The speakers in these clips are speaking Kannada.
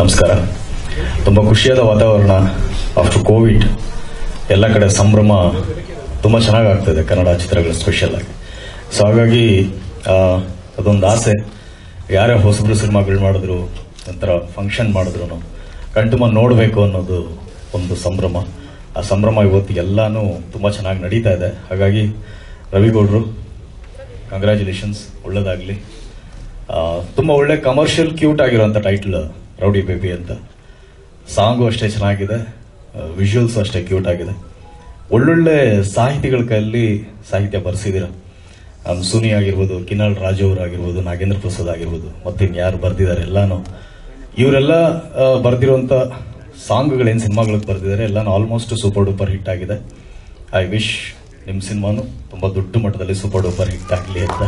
ನಮಸ್ಕಾರ ತುಂಬ ಖುಷಿಯಾದ ವಾತಾವರಣ ಆಫ್ಟರ್ ಕೋವಿಡ್ ಎಲ್ಲ ಕಡೆ ಸಂಭ್ರಮ ತುಂಬ ಚೆನ್ನಾಗಿ ಆಗ್ತದೆ ಕನ್ನಡ ಚಿತ್ರಗಳು ಸ್ಪೆಷಲ್ ಆಗಿ ಸೊ ಹಾಗಾಗಿ ಆ, ಅದೊಂದು ಆಸೆ ಯಾರೇ ಹೊಸಬ್ರು ಸಿನಿಮಾಗಳು ಮಾಡಿದ್ರು ಒಂಥರ ಫಂಕ್ಷನ್ ಮಾಡಿದ್ರು ಕಣ್ತುಂಬ ನೋಡಬೇಕು ಅನ್ನೋದು ಒಂದು ಸಂಭ್ರಮ ಆ ಸಂಭ್ರಮ ಇವತ್ತು ಎಲ್ಲಾನು ತುಂಬ ಚೆನ್ನಾಗಿ ನಡೀತಾ ಇದೆ ಹಾಗಾಗಿ ರವಿಗೌಡರು ಕಂಗ್ರ್ಯಾಚುಲೇಷನ್ಸ್ ಒಳ್ಳೇದಾಗಲಿ ತುಂಬ ಒಳ್ಳೆ ಕಮರ್ಷಿಯಲ್ ಕ್ಯೂಟ್ ಆಗಿರೋಂಥ ಟೈಟ್ಲ್ ರೌಡಿ ಬೇಬಿ ಅಂತ ಸಾಂಗು ಅಷ್ಟೇ ಚೆನ್ನಾಗಿದೆ ವಿಜುವಲ್ಸ್ ಅಷ್ಟೇ ಕ್ಯೂಟ್ ಆಗಿದೆ ಒಳ್ಳೊಳ್ಳೆ ಸಾಹಿತಿಗಳ ಕೈಯಲ್ಲಿ ಸಾಹಿತ್ಯ ಬರೆಸಿದ್ದೀರ ಸುನಿ ಆಗಿರ್ಬೋದು ಕಿನಾಳ್ ರಾಜು ಅವರಾಗಿರ್ಬೋದು ನಾಗೇಂದ್ರ ಪ್ರಸಾದ್ ಆಗಿರ್ಬೋದು ಮತ್ತೆ ಯಾರು ಬರ್ದಿದ್ದಾರೆ ಎಲ್ಲಾನು ಇವರೆಲ್ಲ ಬರ್ದಿರುವಂತ ಸಾಂಗ್ಗಳೇನು ಸಿನಿಮಾಗಳಿಗೆ ಬರ್ದಿದ್ದಾರೆ ಎಲ್ಲಾನು ಆಲ್ಮೋಸ್ಟ್ ಸೂಪರ್ ಡೂಪರ್ ಹಿಟ್ ಆಗಿದೆ ಐ ವಿಶ್ ನಿಮ್ಮ ಸಿನಿಮಾನು ತುಂಬಾ ದೊಡ್ಡ ಮಟ್ಟದಲ್ಲಿ ಸೂಪರ್ ಡೂಪರ್ ಹಿಟ್ ಆಗಲಿ ಅಂತ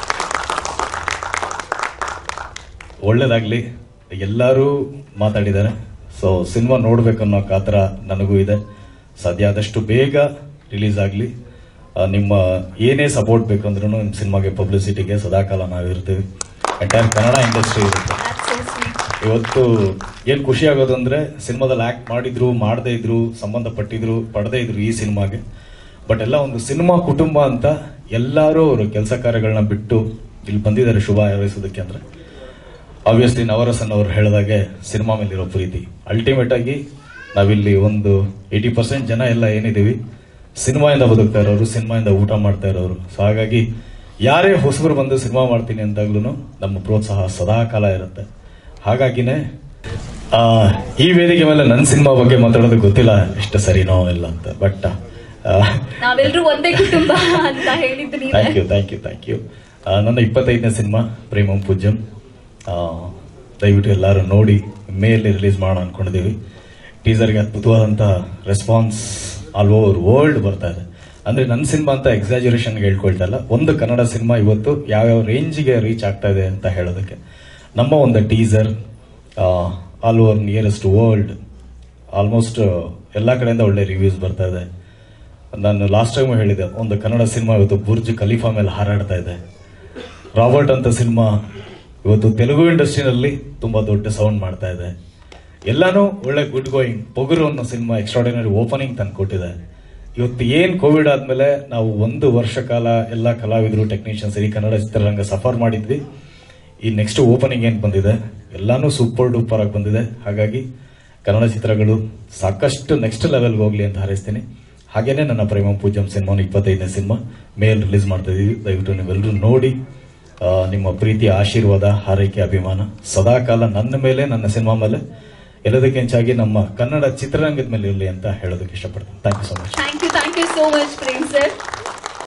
ಒಳ್ಳೇದಾಗ್ಲಿ ಎಲ್ಲರೂ ಮಾತಾಡಿದ್ದಾರೆ ಸೊ ಸಿನಿಮಾ ನೋಡ್ಬೇಕನ್ನೋ ಕಾತರ ನನಗೂ ಇದೆ ಸಾಧ್ಯ ಆದಷ್ಟು ಬೇಗ ರಿಲೀಸ್ ಆಗಲಿ ನಿಮ್ಮ ಏನೇ ಸಪೋರ್ಟ್ ಬೇಕಂದ್ರೂ ನಿಮ್ಮ ಸಿನಿಮಾಗೆ ಪಬ್ಲಿಸಿಟಿಗೆ ಸದಾಕಾಲ ನಾವಿರ್ತೀವಿ ಎಂಟೈರ್ ಕನ್ನಡ ಇಂಡಸ್ಟ್ರಿ ಇರುತ್ತೆ ಇವತ್ತು ಏನ್ ಖುಷಿ ಆಗೋದು ಅಂದ್ರೆ ಸಿನಿಮಾದಲ್ಲಿ ಆಕ್ಟ್ ಮಾಡಿದ್ರು ಮಾಡದೇ ಇದ್ರು ಸಂಬಂಧಪಟ್ಟಿದ್ರು ಪಡದೇ ಇದ್ರು ಈ ಸಿನಿಮಾಗೆ ಬಟ್ ಎಲ್ಲ ಒಂದು ಸಿನಿಮಾ ಕುಟುಂಬ ಅಂತ ಎಲ್ಲರೂ ಅವರು ಕೆಲಸ ಕಾರ್ಯಗಳನ್ನ ಬಿಟ್ಟು ಇಲ್ಲಿ ಬಂದಿದ್ದಾರೆ ಶುಭ ಹಾರೈಸೋದಕ್ಕೆ ಅಂದ್ರೆ ಆಬ್ವಿಯಸ್ಲಿ ನವರಸನ್ ಅವರು ಹೇಳಿದಾಗೆ ಸಿನಿಮಾ ಮೇಲಿರೋ ಪ್ರೀತಿ ಅಲ್ಟಿಮೇಟ್ ಆಗಿ ನಾವಿಲ್ಲಿ ಒಂದು ಏಯ್ಟಿ ಪರ್ಸೆಂಟ್ ಜನ ಎಲ್ಲ ಏನಿದೀವಿ ಸಿನಿಮಾಯಿಂದ ಬದುಕ್ತಾ ಇರೋರು ಸಿನಿಮಾಯಿಂದ ಊಟ ಮಾಡ್ತಾ ಇರೋರು ಸೊ ಹಾಗಾಗಿ ಯಾರೇ ಹೊಸಬರು ಬಂದು ಸಿನಿಮಾ ಮಾಡ್ತೀನಿ ಅಂದಾಗ್ಲೂ ನಮ್ಮ ಪ್ರೋತ್ಸಾಹ ಸದಾ ಕಾಲ ಇರುತ್ತೆ ಹಾಗಾಗಿನೇ ಆ, ಈ ವೇದಿಕೆ ಮೇಲೆ ನನ್ನ ಸಿನಿಮಾ ಬಗ್ಗೆ ಮಾತಾಡೋದು ಗೊತ್ತಿಲ್ಲ ಎಷ್ಟು ಸರಿನೋ ಇಲ್ಲ ಅಂತ ಬಟ್ ನಾವೆಲ್ಲರೂ ಒಂದೇ ಕುಟುಂಬ ಅಂತ ಹೇಳಿದ್ದು ನೀವೇ thank you thank you thank you ನನ್ನ ಇಪ್ಪತ್ತೈದನೇ ಸಿನಿಮಾ ಪ್ರೇಮಂ ಪೂಜ್ಯಂ ಆ, ದಯವಿಟ್ಟು ಎಲ್ಲರೂ ನೋಡಿ ಮೇಯಲ್ಲಿ ರಿಲೀಸ್ ಮಾಡೋಣ ಅನ್ಕೊಂಡಿದ್ದೀವಿ ಟೀಸರ್ಗೆ ಅದ್ಭುತವಾದಂಥ ರೆಸ್ಪಾನ್ಸ್ ಆಲ್ ಓವರ್ ವರ್ಲ್ಡ್ ಬರ್ತಾ ಇದೆ ಅಂದ್ರೆ ನನ್ನ ಸಿನಿಮಾ ಅಂತ ಎಕ್ಸಾಜುರೇಷನ್ಗೆ ಹೇಳ್ಕೊಳ್ತಾ ಇಲ್ಲ ಒಂದು ಕನ್ನಡ ಸಿನಿಮಾ ಇವತ್ತು ಯಾವ್ಯಾವ ರೇಂಜ್ಗೆ ರೀಚ್ ಆಗ್ತಾ ಇದೆ ಅಂತ ಹೇಳೋದಕ್ಕೆ ನಮ್ಮ ಒಂದು teaser all over nearest world almost ಎಲ್ಲ ಕಡೆಯಿಂದ ಒಳ್ಳೆ ರಿವ್ಯೂಸ್ ಬರ್ತಾ ಇದೆ ನಾನು ಲಾಸ್ಟ್ ಟೈಮ್ ಹೇಳಿದೆ ಒಂದು ಕನ್ನಡ ಸಿನಿಮಾ ಇವತ್ತು ಬುರ್ಜ್ ಖಲೀಫಾ ಮೇಲೆ ಹಾರಾಡ್ತಾ ಇದೆ ರಾಬರ್ಟ್ ಅಂತ ಸಿನಿಮಾ ಇವತ್ತು ತೆಲುಗು ಇಂಡಸ್ಟ್ರಿನಲ್ಲಿ ತುಂಬಾ ದೊಡ್ಡ ಸೌಂಡ್ ಮಾಡ್ತಾ ಇದೆ ಎಲ್ಲಾನು ಒಳ್ಳೆ ಗುಡ್ ಗೋಯಿಂಗ್ ಪೊಗರು ಅನ್ನೋ ಸಿನಿಮಾ ಎಕ್ಸ್ಟ್ರಾಡಿನರಿ ಓಪನಿಂಗ್ ತಂದು ಕೊಟ್ಟಿದೆ ಇವತ್ತು ಏನ್ ಕೋವಿಡ್ ಆದ್ಮೇಲೆ ನಾವು ಒಂದು ವರ್ಷ ಕಾಲ ಎಲ್ಲ ಕಲಾವಿದರು ಟೆಕ್ನಿಷಿಯನ್ಸ್ ಇಡೀ ಕನ್ನಡ ಚಿತ್ರರಂಗ ಸಫರ್ ಮಾಡಿದ್ವಿ ಈ ನೆಕ್ಸ್ಟ್ ಓಪನಿಂಗ್ ಏನ್ ಬಂದಿದೆ ಎಲ್ಲಾನು ಸೂಪರ್ ಡೂಪರ್ ಆಗಿ ಬಂದಿದೆ ಹಾಗಾಗಿ ಕನ್ನಡ ಚಿತ್ರಗಳು ಸಾಕಷ್ಟು ನೆಕ್ಸ್ಟ್ ಲೆವೆಲ್ಗೆ ಹೋಗ್ಲಿ ಅಂತ ಹಾರೈಸ್ತೀನಿ ಹಾಗೇನೆ ನನ್ನ ಪ್ರೇಮ ಪೂಜಂ ಸಿನಿಮಾ ಇಪ್ಪತ್ತೈದನೇ ಸಿನಿಮಾ ಮೇಲ್ ರಿಲೀಸ್ ಮಾಡ್ತಾ ಇದೀವಿ ದಯವಿಟ್ಟು ನೀವೆಲ್ಲರೂ ನೋಡಿ ಆ, ನಿಮ್ಮ ಪ್ರೀತಿ ಆಶೀರ್ವಾದ ಹಾರೈಕೆ ಅಭಿಮಾನ ಸದಾಕಾಲ ನನ್ನ ಮೇಲೆ ನನ್ನ ಸಿನಿಮಾ ಮೇಲೆ ಎಲ್ಲದಕ್ಕೆ ಹೆಚ್ಚಾಗಿ ನಮ್ಮ ಕನ್ನಡ ಚಿತ್ರರಂಗದ ಮೇಲೆ ಇರಲಿ ಅಂತ ಹೇಳೋದಕ್ಕೆ ಇಷ್ಟಪಡ್ತೀನಿ thank you so much thank you thank you so much Prem sir